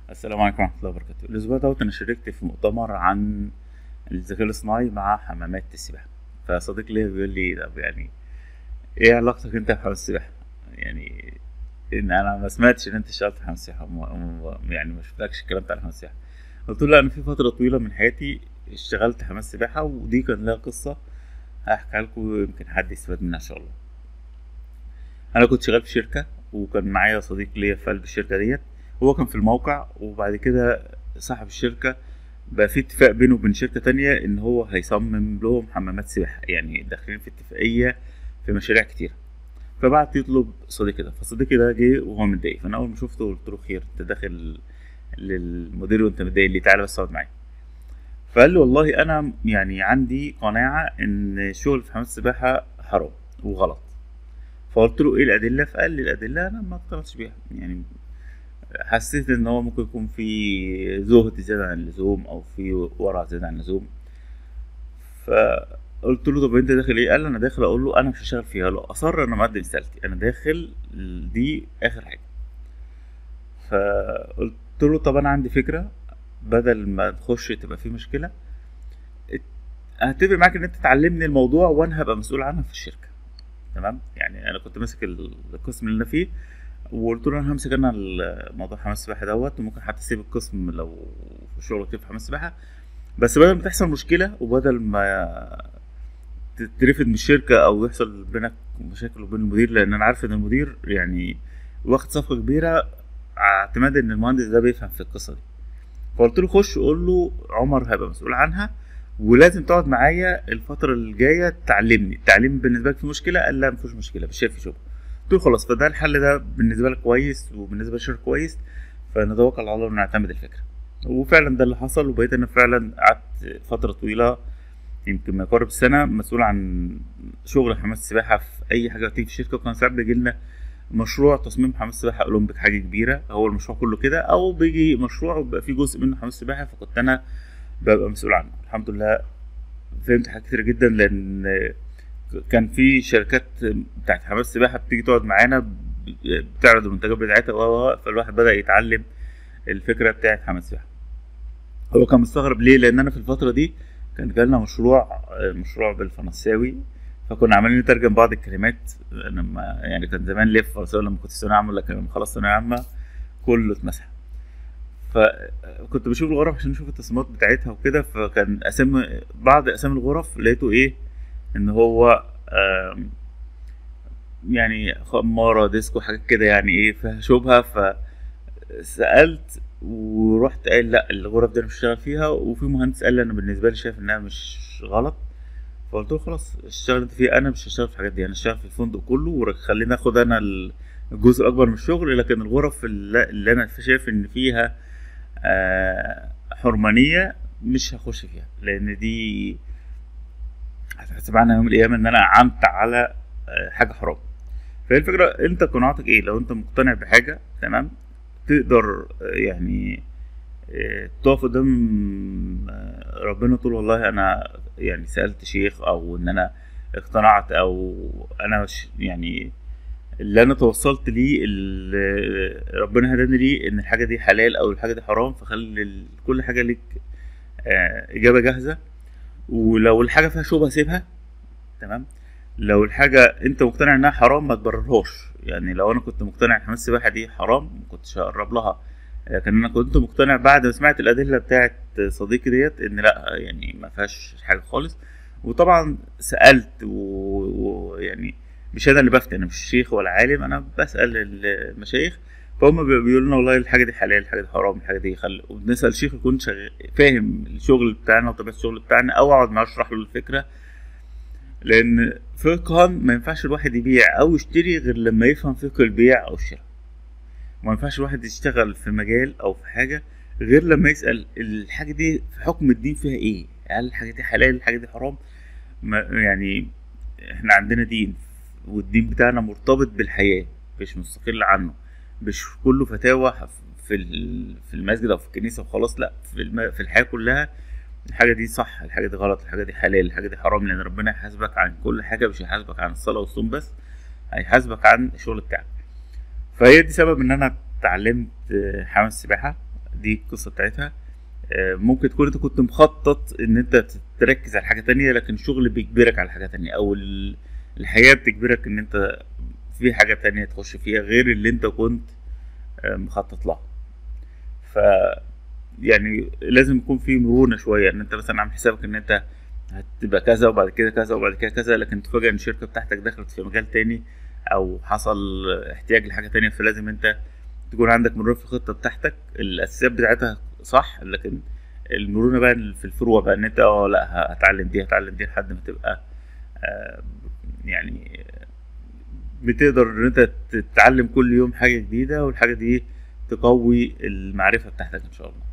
السلام عليكم ورحمة الله وبركاته الأسبوع دوت أنا شاركت في مؤتمر عن الذكاء الاصطناعي مع حمامات السباحة فصديق ليا بيقول لي طب يعني إيه علاقتك أنت بحمام السباحة؟ يعني إن أنا ما سمعتش إن أنت اشتغلت في حمام السباحة وما- وما- يعني ما شفتكش الكلام بتاع حمام السباحة قلت له لا أنا في فترة طويلة من حياتي اشتغلت حمام السباحة ودي كان لها قصة هحكيها لكم يمكن حد يستفاد منها إن شاء الله أنا كنت شغال في شركة وكان معايا صديق ليا في قلب الشركة ديت هو كان في الموقع وبعد كده صاحب الشركة بقى في اتفاق بينه وبين شركة تانية إن هو هيصمم لهم حمامات سباحة يعني داخلين في اتفاقية في مشاريع كتيرة فبعت يطلب صديقي ده فصديقي ده جه وهو متضايق فأنا أول ما شفته قلت له خير أنت داخل للمدير وأنت متضايق ليه تعالى بس اقعد معايا فقال لي والله أنا يعني عندي قناعة إن الشغل في حمامات السباحة حرام وغلط فقلت له ايه الادله فقال لي الادله انا ما اقتنعتش بيها يعني حسيت ان هو ممكن يكون في زهد زياده عن اللزوم او في ورع زياده عن اللزوم فقلت له طب انت داخل ايه قال لي انا داخل اقول له انا مش هشتغل فيها لو اصر انا مقدم استقالتي انا داخل دي اخر حاجه فقلت له طب انا عندي فكره بدل ما تخش تبقى في مشكله ات- هتفق معاك ان انت تعلمني الموضوع وانا هبقى مسؤول عنها في الشركه تمام يعني انا كنت ماسك ال- القسم اللي انا فيه وقلت له انا همسك انا الموضوع حمام السباحه دوت وممكن حتى اسيب القسم لو في شغل كتير في حمام السباحه بس بدل ما تحصل مشكله وبدل ما تترفد من الشركه او يحصل بينك مشاكل وبين المدير لان انا عارف ان المدير يعني واخد صفقه كبيره اعتماد ان المهندس ده بيفهم في القصه دي فقلت له خش قول له عمر هيبقى مسؤول عنها ولازم تقعد معايا الفترة الجاية تعلمني التعليم بالنسبة لك في مشكلة قال لا مفيش مشكلة مش شايف في شغل قلت له خلاص فده الحل ده بالنسبة لك كويس وبالنسبة للشركة كويس فنتوكل على الله ونعتمد الفكرة وفعلا ده اللي حصل وبقيت انا فعلا قعدت فترة طويلة يمكن ما يقارب السنة مسؤول عن شغل حمام السباحة في أي حاجة بتيجي في الشركة وكان ساعات بيجي لنا مشروع تصميم حمام السباحة أولمبيك حاجة كبيرة هو المشروع كله كده أو بيجي مشروع وبيبقى فيه جزء منه حمام السباحة فكنت أنا ببقى مسؤول عنه الحمد لله فهمت حاجات كتير جدا لان كان في شركات بتاعت حمام السباحه بتيجي تقعد معانا بتعرض المنتجات بتاعتها و و- فالواحد بدا يتعلم الفكره بتاعت حمام السباحه هو كان مستغرب ليه لان انا في الفتره دي كان جالنا مشروع مشروع بالفرنساوي فكنا عمالين نترجم بعض الكلمات انا ما يعني كان زمان ليه في فرنساوي لما كنت في ثانويه عامه لكن لما خلصت ثانويه عامه كله اتمسح فكنت بشوف الغرف عشان اشوف التصميمات بتاعتها وكده فكان اسامي بعض اسامي الغرف لقيته ايه ان هو آم، يعني خمارة ديسكو حاجات كده يعني ايه فيها شبهة فسألت ورحت قال لا الغرف دي انا مش هشتغل فيها وفي مهندس قال لي انا بالنسبة لي شايف انها مش غلط فقلت له خلاص اشتغل انت فيها انا مش هشتغل في الحاجات دي انا هشتغل في الفندق كله وخليني اخد انا الجزء الاكبر من الشغل لكن الغرف اللي اللي انا شايف ان فيها آه، حرمانية مش هخش فيها لان دي هتحسب عنها يوم القيامة ان انا اعنت على آه، حاجة حرام فهي الفكرة انت قناعتك ايه لو انت مقتنع بحاجة تمام تقدر آه، يعني آه، تقف قدام آه، ربنا تقول والله انا يعني سألت شيخ او ان انا اقتنعت او انا مش يعني اللي انا توصلت ليه اللي ربنا هداني ليه ان الحاجه دي حلال او الحاجه دي حرام فخلي ال- كل حاجه ليك آه، اجابه جاهزه ولو الحاجه فيها شبهه سيبها تمام لو الحاجه انت مقتنع انها حرام ما تبررهاش يعني لو انا كنت مقتنع ان حمام السباحه دي حرام ما كنتش هقرب لها لكن انا كنت مقتنع بعد ما سمعت الادله بتاعت صديقي ديت ان لا يعني ما فيهاش حاجه خالص وطبعا سالت و- ويعني مش انا اللي بفتي انا مش شيخ ولا عالم انا بسال المشايخ فهم بي- بيقولوا لنا والله الحاجه دي حلال الحاجه دي حرام الحاجه دي خل وبنسال شيخ يكون شغ... فاهم الشغل بتاعنا وطبيعه الشغل بتاعنا او اقعد معاه اشرح له الفكره لان فقها ما ينفعش الواحد يبيع او يشتري غير لما يفهم فقه البيع او الشراء ما ينفعش الواحد يشتغل في مجال او في حاجه غير لما يسال الحاجه دي في حكم الدين فيها ايه هل الحاجه دي حلال الحاجه دي حرام ما يعني احنا عندنا دين والدين بتاعنا مرتبط بالحياه مش مستقل عنه مش كله فتاوى في ال- في المسجد او في الكنيسه وخلاص لا في الم- في الحياه كلها الحاجه دي صح الحاجه دي غلط الحاجه دي حلال الحاجه دي حرام لان ربنا هيحاسبك عن كل حاجه مش هيحاسبك عن الصلاه والصوم بس هيحاسبك عن الشغل بتاعك فهي دي سبب ان انا اتعلمت آه، حمام السباحه دي القصه بتاعتها آه، ممكن تكون انت كنت مخطط ان انت تركز على حاجه تانية لكن الشغل بيجبرك على حاجه تانية او ال- الحياه بتجبرك ان انت في حاجه تانية تخش فيها غير اللي انت كنت آه، مخطط لها ف يعني لازم يكون في مرونه شويه ان انت مثلا عامل حسابك ان انت هتبقى كذا وبعد كده كذا وبعد كده كذا لكن تفاجئ ان الشركه بتاعتك دخلت في مجال تاني او حصل احتياج لحاجه تانية فلازم انت تكون عندك مرونه في الخطه بتاعتك الاساسيات بتاعتها صح لكن المرونه بقى في الفروع بقى ان انت اه لا هتعلم دي هتعلم دي لحد ما تبقى آه، يعني بتقدر ان انت تتعلم كل يوم حاجه جديده والحاجه دي تقوي المعرفه بتاعتك ان شاء الله